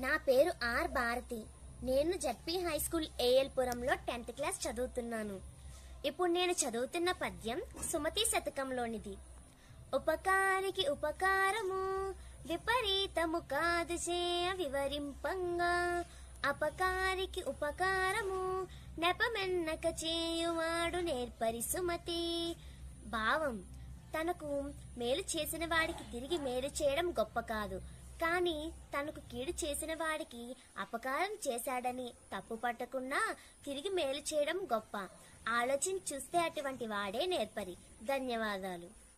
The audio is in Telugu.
నా పేరు ఆర్ భారతి నేను జడ్పీ హై స్కూల్ ఏఎల్పురంలో టెన్త్ క్లాస్ చదువుతున్నాను ఇప్పుడు నేను చదువుతున్న పద్యం సుమతి శతకంలోనిది ఉపకారికి ఉపకారము విపరీతము కాదు చేయ వివరింపంగా అపకారికి ఉపకారము నెపమెన్నక చేయువాడు నేర్పరి సుమతి భావం తనకు మేలు చేసిన వాడికి తిరిగి మేలు చేయడం గొప్ప కాదు కానీ తనకు కీడు చేసిన వాడికి అపకారం చేశాడని తప్పు పట్టకుండా తిరిగి మేలు చేయడం గొప్ప ఆలోచించి చూస్తే అటువంటి వాడే నేర్పరి ధన్యవాదాలు